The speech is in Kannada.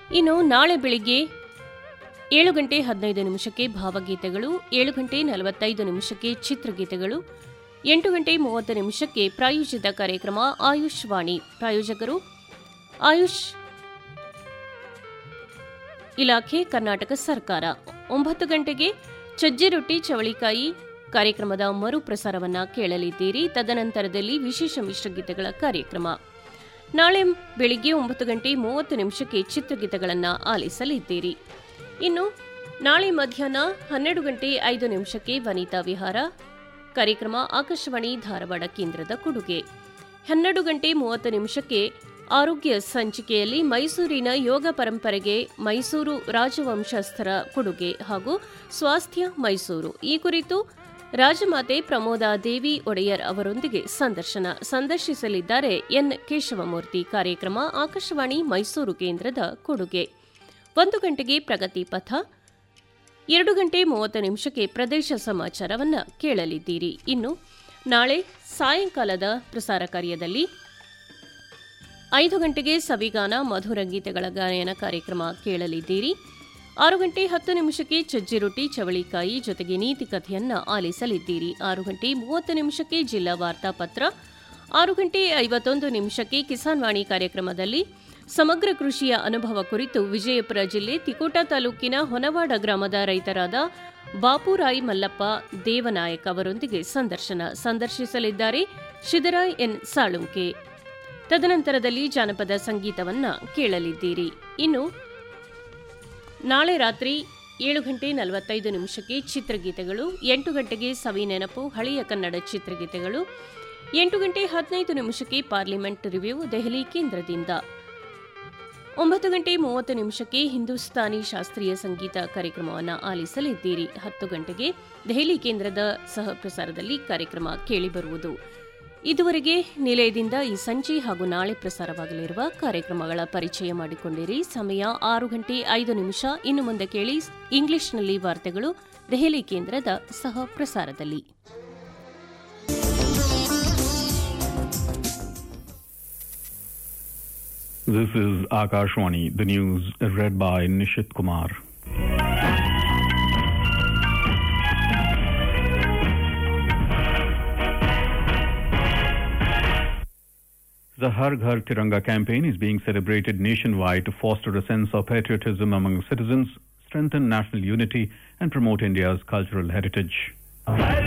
ಇನ್ನು ನಾಳೆ ಬೆಳಿಗ್ಗೆ ಏಳು ಗಂಟೆ ಹದಿನೈದು ನಿಮಿಷಕ್ಕೆ ಭಾವಗೀತೆಗಳು ಏಳು ಗಂಟೆ ನಲವತ್ತೈದು ನಿಮಿಷಕ್ಕೆ ಚಿತ್ರಗೀತೆಗಳು ಎಂಟು ಗಂಟೆ ಮೂವತ್ತು ನಿಮಿಷಕ್ಕೆ ಪ್ರಾಯೋಜಿತ ಕಾರ್ಯಕ್ರಮ ಆಯುಷ್ ವಾಣಿ ಪ್ರಾಯೋಜಕರು ಆಯುಷ್ ಇಲಾಖೆ ಕರ್ನಾಟಕ ಸರ್ಕಾರ ಒಂಬತ್ತು ಗಂಟೆಗೆ ಸಜ್ಜೆ ರೊಟ್ಟಿ ಚವಳಿಕಾಯಿ ಕಾರ್ಯಕ್ರಮದ ಮರುಪ್ರಸಾರವನ್ನ ಕೇಳಲಿದ್ದೀರಿ ತದನಂತರದಲ್ಲಿ ವಿಶೇಷ ಮಿಶ್ರಗೀತೆಗಳ ಕಾರ್ಯಕ್ರಮ ನಾಳೆ ಬೆಳಿಗ್ಗೆ ಒಂಬತ್ತು ಗಂಟೆ ಮೂವತ್ತು ನಿಮಿಷಕ್ಕೆ ಚಿತ್ರಗೀತೆಗಳನ್ನು ಆಲಿಸಲಿದ್ದೀರಿ ಇನ್ನು ನಾಳೆ ಮಧ್ಯಾಹ್ನ ಹನ್ನೆರಡು ಗಂಟೆ ಐದು ನಿಮಿಷಕ್ಕೆ ವನಿತಾ ವಿಹಾರ ಕಾರ್ಯಕ್ರಮ ಆಕಾಶವಾಣಿ ಧಾರವಾಡ ಕೇಂದ್ರದ ಕೊಡುಗೆ ಹನ್ನೆರಡು ಗಂಟೆ ಮೂವತ್ತು ನಿಮಿಷಕ್ಕೆ ಆರೋಗ್ಯ ಸಂಚಿಕೆಯಲ್ಲಿ ಮೈಸೂರಿನ ಯೋಗ ಪರಂಪರೆಗೆ ಮೈಸೂರು ರಾಜವಂಶಸ್ಥರ ಕೊಡುಗೆ ಹಾಗೂ ಸ್ವಾಸ್ಥ್ಯ ಮೈಸೂರು ಈ ಕುರಿತು ರಾಜಮಾತೆ ಪ್ರಮೋದಾ ದೇವಿ ಒಡೆಯರ್ ಅವರೊಂದಿಗೆ ಸಂದರ್ಶನ ಸಂದರ್ಶಿಸಲಿದ್ದಾರೆ ಎನ್ ಕೇಶವಮೂರ್ತಿ ಕಾರ್ಯಕ್ರಮ ಆಕಾಶವಾಣಿ ಮೈಸೂರು ಕೇಂದ್ರದ ಕೊಡುಗೆ ಒಂದು ಗಂಟೆಗೆ ಪ್ರಗತಿ ಪಥ ಎರಡು ಗಂಟೆ ಮೂವತ್ತು ನಿಮಿಷಕ್ಕೆ ಪ್ರದೇಶ ಸಮಾಚಾರವನ್ನ ಕೇಳಲಿದ್ದೀರಿ ಇನ್ನು ನಾಳೆ ಸಾಯಂಕಾಲದ ಪ್ರಸಾರ ಕಾರ್ಯದಲ್ಲಿ ಐದು ಗಂಟೆಗೆ ಸವಿಗಾನ ಮಧುರ ಗೀತೆಗಳ ಗಾಯನ ಕಾರ್ಯಕ್ರಮ ಕೇಳಲಿದ್ದೀರಿ ಆರು ಗಂಟೆ ಹತ್ತು ನಿಮಿಷಕ್ಕೆ ಚಜ್ಜಿ ರೊಟ್ಟಿ ಚವಳಿಕಾಯಿ ಜೊತೆಗೆ ನೀತಿ ಕಥೆಯನ್ನ ಆಲಿಸಲಿದ್ದೀರಿ ಆರು ಗಂಟೆ ಮೂವತ್ತು ನಿಮಿಷಕ್ಕೆ ಜಿಲ್ಲಾ ವಾರ್ತಾಪತ್ರ ಆರು ಗಂಟೆ ಐವತ್ತೊಂದು ನಿಮಿಷಕ್ಕೆ ಕಿಸಾನ್ ವಾಣಿ ಕಾರ್ಯಕ್ರಮದಲ್ಲಿ ಸಮಗ್ರ ಕೃಷಿಯ ಅನುಭವ ಕುರಿತು ವಿಜಯಪುರ ಜಿಲ್ಲೆ ತಿಕೋಟ ತಾಲೂಕಿನ ಹೊನವಾಡ ಗ್ರಾಮದ ರೈತರಾದ ಬಾಪುರಾಯಿ ಮಲ್ಲಪ್ಪ ದೇವನಾಯಕ್ ಅವರೊಂದಿಗೆ ಸಂದರ್ಶನ ಸಂದರ್ಶಿಸಲಿದ್ದಾರೆ ಶಿದರಾಯ್ ಎನ್ ಸಾಳುಂಕೆ ತದನಂತರದಲ್ಲಿ ಜಾನಪದ ಸಂಗೀತವನ್ನ ಕೇಳಲಿದ್ದೀರಿ ಇನ್ನು ನಾಳೆ ರಾತ್ರಿ ಏಳು ಗಂಟೆ ನಲವತ್ತೈದು ನಿಮಿಷಕ್ಕೆ ಚಿತ್ರಗೀತೆಗಳು ಎಂಟು ಗಂಟೆಗೆ ಸವಿ ನೆನಪು ಹಳೆಯ ಕನ್ನಡ ಚಿತ್ರಗೀತೆಗಳು ಎಂಟು ಗಂಟೆ ಹದಿನೈದು ನಿಮಿಷಕ್ಕೆ ಪಾರ್ಲಿಮೆಂಟ್ ರಿವ್ಯೂ ದೆಹಲಿ ಕೇಂದ್ರದಿಂದ ಒಂಬತ್ತು ಗಂಟೆ ಮೂವತ್ತು ನಿಮಿಷಕ್ಕೆ ಹಿಂದೂಸ್ತಾನಿ ಶಾಸ್ತ್ರೀಯ ಸಂಗೀತ ಕಾರ್ಯಕ್ರಮವನ್ನು ಆಲಿಸಲಿದ್ದೀರಿ ಹತ್ತು ಗಂಟೆಗೆ ದೆಹಲಿ ಕೇಂದ್ರದ ಸಹ ಪ್ರಸಾರದಲ್ಲಿ ಕಾರ್ಯಕ್ರಮ ಕೇಳಿಬರುವುದು ಇದುವರೆಗೆ ನಿಲಯದಿಂದ ಈ ಸಂಜೆ ಹಾಗೂ ನಾಳೆ ಪ್ರಸಾರವಾಗಲಿರುವ ಕಾರ್ಯಕ್ರಮಗಳ ಪರಿಚಯ ಮಾಡಿಕೊಂಡಿರಿ ಸಮಯ ಆರು ಗಂಟೆ ಐದು ನಿಮಿಷ ಇನ್ನು ಮುಂದೆ ಕೇಳಿ ಇಂಗ್ಲಿಷ್ನಲ್ಲಿ ವಾರ್ತೆಗಳು ದೆಹಲಿ ಕೇಂದ್ರದ ಸಹ ಪ್ರಸಾರದಲ್ಲಿ This is Akashwani, the news read by Nishit Kumar. The Har Ghar Tiranga campaign is being celebrated nationwide to foster a sense of patriotism among citizens, strengthen national unity, and promote India's cultural heritage.